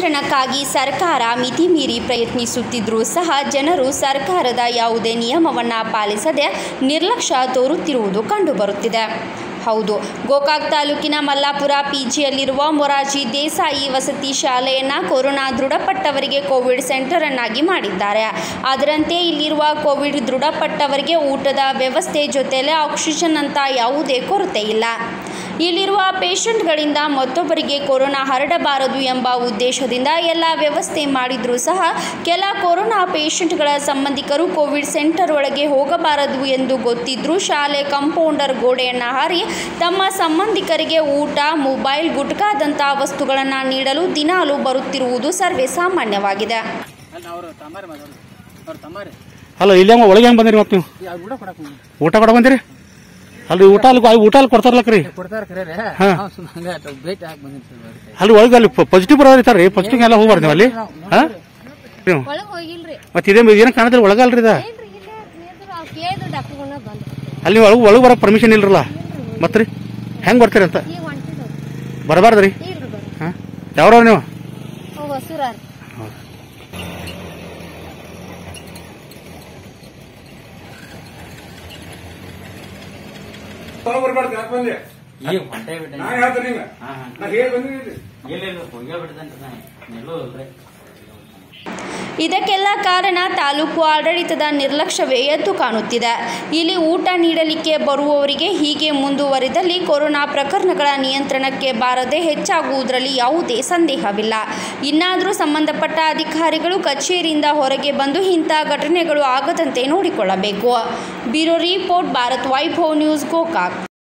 ನಿಯಂತ್ರಣಕ್ಕಾಗಿ ಸರ್ಕಾರ ಮಿತಿ ಮೀರಿ ಪ್ರಯತ್ನಿಸುತ್ತಿದ್ದರೂ ಸಹ ಜನರು ಸರ್ಕಾರದ ಯಾವುದೇ ನಿಯಮವನ್ನು ಪಾಲಿಸದೆ ನಿರ್ಲಕ್ಷ್ಯ ತೋರುತ್ತಿರುವುದು ಕಂಡುಬರುತ್ತಿದೆ ಹೌದು ಗೋಕಾಕ್ ತಾಲೂಕಿನ ಮಲ್ಲಾಪುರ ಪಿಜಿಯಲ್ಲಿರುವ ಮೊರಾರ್ಜಿ ದೇಸಾಯಿ ವಸತಿ ಶಾಲೆಯನ್ನು ಕೊರೋನಾ ದೃಢಪಟ್ಟವರಿಗೆ ಕೋವಿಡ್ ಸೆಂಟರನ್ನಾಗಿ ಮಾಡಿದ್ದಾರೆ ಅದರಂತೆ ಇಲ್ಲಿರುವ ಕೋವಿಡ್ ದೃಢಪಟ್ಟವರಿಗೆ ಊಟದ ವ್ಯವಸ್ಥೆ ಜೊತೆಲೆ ಆಕ್ಸಿಜನ್ ಅಂತ ಯಾವುದೇ ಕೊರತೆ ಇಲ್ಲ ಇಲ್ಲಿರುವ ಪೇಷಂಟ್ಗಳಿಂದ ಮತ್ತೊಬ್ಬರಿಗೆ ಕೊರೋನಾ ಹರಡಬಾರದು ಎಂಬ ಉದ್ದೇಶದಿಂದ ಎಲ್ಲ ವ್ಯವಸ್ಥೆ ಮಾಡಿದರೂ ಸಹ ಕೆಲ ಕೊರೋನಾ ಪೇಷಂಟ್ಗಳ ಸಂಬಂಧಿಕರು ಕೋವಿಡ್ ಸೆಂಟರ್ ಒಳಗೆ ಹೋಗಬಾರದು ಎಂದು ಗೊತ್ತಿದ್ರೂ ಶಾಲೆ ಕಂಪೌಂಡರ್ ಗೋಡೆಯನ್ನು ಹಾರಿ ತಮ್ಮ ಸಂಬಂಧಿಕರಿಗೆ ಊಟ ಮೊಬೈಲ್ ಗುಟ್ಕಾದಂಥ ವಸ್ತುಗಳನ್ನು ನೀಡಲು ದಿನಾಲೂ ಬರುತ್ತಿರುವುದು ಸರ್ವೇ ಸಾಮಾನ್ಯವಾಗಿದೆ ಅಲ್ಲ ಅವ್ರು ತಮ್ಮಾರಿ ಮಾತಾಡೋದು ಅವ್ರ ತಮ್ಮಾರಿ ಅಲ್ಲ ಇಲ್ಲಿ ಹೆಂಗ ಒಳಗೆ ಹೆಂಗ್ ಬಂದಿರಿ ಮತ್ತೆ ನೀವು ಯಾವ ಊಟ ಕೊಡಕ್ ಹೋಗಿ ಊಟ ಕೊಡ ಬಂದಿರಿ ಅಲ್ಲಿ ಊಟ ಅಲ್ಲಿ ಊಟ ಅಲ್ಲಿ ಕೊಡ್ತಾರಲ್ಲಕ್ರಿ ಕೊಡ್ತಾರ ಖರೆ ಹಾ. ನಾವು ಸುಮ್ಮನೆ ಹಂಗ ಆತ ಭೇಟಿ ಹಾಕಿ ಬಂದಿರ್ತೀವಿ ಅಲ್ಲಿ ಒಳಗೆ ಅಲ್ಲಿ ಪಾಸಿಟಿವ್ ಬರೋದಿರ್ತಾರ ಪಾಸಿಟಿವ್ ಎಲ್ಲ ಹೋಗ್ಬಾರ್ದು ನೀವು ಅಲ್ಲಿ ಹಾ ನೀವು ಒಳಗ್ ಹೋಗಿಲ್ರಿ ಮತ್ತೆ ಇದೇ ಏನ ಕಾಣದ್ರಿ ಒಳಗಲ್ರಿ ಇದ ಏನ್ರಿ ಇಲ್ಲೇ ನಿಂದ್ರು ಅವ್ರ್ ಕೇಳಿದ್ರು ಡಾಕ್ಟರ್ಗಳನ್ನ ಬಂದ್ರು ಅಲ್ಲಿ ಒಳಗೆ ಒಳಗೆ ಬರೋ ಪರ್ಮಿಷನ್ ಇಲ್ರಲ್ಲ ಮತ್ರಿ ಹೆಂಗ್ ಬರ್ತೀರಿ ಅಂತ ಈಗ ಹೊಂಟಿದ್ರು ಬರಬಾರ್ದ್ರಿ ಇಲ್ರಿ ಬರ್ರಿ ಹಾ ಯಾವ್ರವ್ರು ನೀವು ಅವ್ ಹೊಸೂರಾರ್ ಈಗ ಹೊಂಟೆ ಬಿಟ್ಟೆ ನಾ ಹೇಳ್ತೇನೆ ನಿಂಗ ಹಾ ಹಾ ನಾ ಹೇಳಿ ಬಂದಿನಿ ಇಲ್ಲ ಇಲ್ಲ ಹೋಗ್ಯೇ ಬಿಡ್ತೇನ್ರಿ ನಾ ಎಲ್ಲೂ ಇಲ್ರಿ ಇದಕ್ಕೆಲ್ಲ ಕಾರಣ ತಾಲೂಕು ಆಡಳಿತದ ನಿರ್ಲಕ್ಷ್ಯವೇ ಎದ್ದು ಕಾಣುತ್ತಿದೆ ಇಲ್ಲಿ ಊಟ ನೀಡಲಿಕ್ಕೆ ಬರುವವರಿಗೆ ಹೀಗೆ ಮುಂದುವರಿದಲ್ಲಿ ಕೊರೋನಾ ಪ್ರಕರಣಗಳ ನಿಯಂತ್ರಣಕ್ಕೆ ಬಾರದೆ ಹೆಚ್ಚಾಗುವುದರಲ್ಲಿ ಯಾವುದೇ ಸಂದೇಹವಿಲ್ಲ ಇನ್ನಾದರೂ ಸಂಬಂಧಪಟ್ಟ ಅಧಿಕಾರಿಗಳು ಕಚೇರಿಯಿಂದ ಹೊರಗೆ ಬಂದು ಇಂಥ ಘಟನೆಗಳು ಆಗದಂತೆ ನೋಡಿಕೊಳ್ಳಬೇಕು bureau report Bharat Vaibhav news Gokak